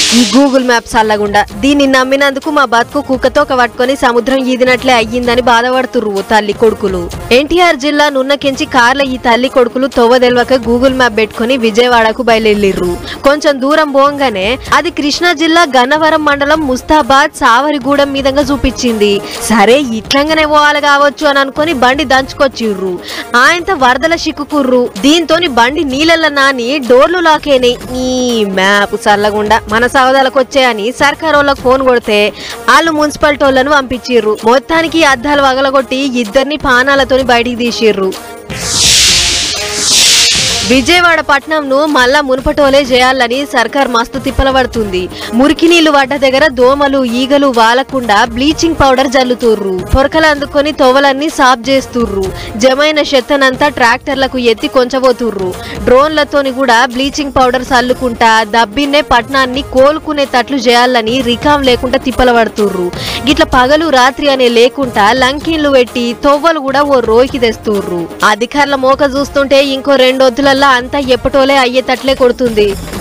ఈ Google maps అల్లగుండా దీన్ని నమ్మినందుకు మా బతుకు కుక్కతో ఒక పట్టుకొని సముద్రం ఈదినట్లే అయ్యిందని బాధపడుతుర్రు ఓ తల్లి కొడుకులు ఎన్టీఆర్ జిల్లా నున్నకెంచి కార్ల ఈ తల్లి కొడుకులు తొవ్వదెల్వక గూగుల్ మ్యాప్ పెట్టుకొని విజయవాడకు బయలుదేరిర్రు కొంచెం దూరం పోగానే అది కృష్ణా జిల్లా గన్నవరం మండలం ముస్తాబాద్ సావరిగూడెం మీదంగా చూపించింది సరే ఇట్లంగానే పోవాలి కావచ్చు అని అనుకొని బండి దంచుకొచ్చిర్రు ఆయనతో వరదల చిక్కుకుర్రు దీంతోని బండి నీళ్ళల్లో నాని డోర్లు లాకేనాయి ఈ మ్యాప్ చల్లగుండా మన సవదాలకు వచ్చాయని సర్కార్ వాళ్ళకి ఫోన్ కొడితే వాళ్ళు మున్సిపాలిటీ వాళ్ళను పంపించిర్రు మొత్తానికి ఈ అద్దాలు వగలగొట్టి ఇద్దరిని పానాలతోని బయటికి తీసిర్రు విజయవాడ పట్నంను మళ్ళా మునుపటోలే చేయాలని సర్కార్ మస్తు తిప్పల పడుతుంది మురికి నీళ్లు పడ్డ దగ్గర దోమలు ఈగలు వాలకుండా బ్లీచింగ్ పౌడర్ జల్లుతుర్రు పొరకలు అందుకొని తొవలన్నీ సాఫ్ చేస్తుర్రు జమైన చెత్తనంతా ట్రాక్టర్లకు ఎత్తి కొంచబోతుర్రు డ్రోన్లతోని కూడా బ్లీచింగ్ పౌడర్ చల్లుకుంటా దబ్బిన్నే పట్నాన్ని కోలుకునే తట్లు చేయాలని రికాం లేకుండా తిప్పల పడుతుర్రు గిట్ల పగలు రాత్రి అనే లేకుండా లంకిన్లు పెట్టి తొవ్వలు కూడా ఓ రోయికి తెస్తుర్రు అధికారుల మోక చూస్తుంటే ఇంకో రెండు వద్దులల్లా అంతా ఎప్పటోలే అయ్యేటట్లే కొడుతుంది